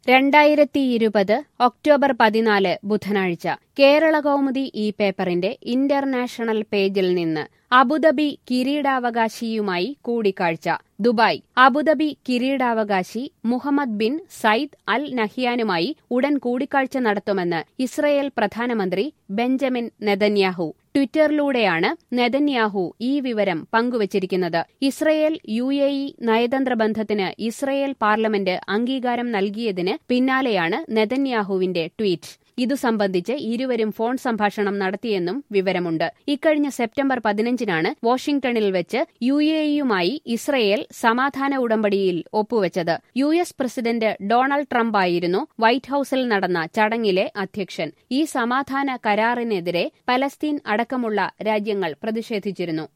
രണ്ടായിരത്തി ഇരുപത് ഒക്ടോബർ പതിനാല് ബുധനാഴ്ച കേരള കൗമുദി ഈ പേപ്പറിന്റെ ഇന്റർനാഷണൽ പേജിൽ നിന്ന് അബുദാബി കിരീടാവകാശിയുമായി കൂടിക്കാഴ്ച ദുബായ് അബുദാബി കിരീടാവകാശി മുഹമ്മദ് ബിൻ സയ്യിദ് അൽ നഹ്യാനുമായി ഉടൻ കൂടിക്കാഴ്ച നടത്തുമെന്ന് ഇസ്രയേൽ പ്രധാനമന്ത്രി ബെഞ്ചമിൻ നെതന്യാഹു ട്വിറ്ററിലൂടെയാണ് നെതന്യാഹു ഈ വിവരം പങ്കുവച്ചിരിക്കുന്നത് ഇസ്രയേൽ യു എ ഇ നയതന്ത്ര ബന്ധത്തിന് ഇസ്രയേൽ പാർലമെന്റ് അംഗീകാരം നൽകിയതിന് പിന്നാലെയാണ് നെതന്യാഹുവിന്റെ ട്വീറ്റ് ഇതു സംബന്ധിച്ച് ഇരുവരും ഫോൺ സംഭാഷണം നടത്തിയെന്നും വിവരമുണ്ട് ഇക്കഴിഞ്ഞ സെപ്റ്റംബർ പതിനഞ്ചിനാണ് വാഷിംഗ്ടണിൽ വെച്ച് യു എ ഇയുമായി ഇസ്രയേൽ സമാധാന ഉടമ്പടിയിൽ ഒപ്പുവച്ചത് U S president Donald Trump ആയിരുന്നു വൈറ്റ് ഹൌസിൽ നടന്ന ചടങ്ങിലെ അധ്യക്ഷൻ ഈ സമാധാന കരാറിനെതിരെ പലസ്തീൻ അടക്കമുള്ള രാജ്യങ്ങൾ പ്രതിഷേധിച്ചിരുന്നു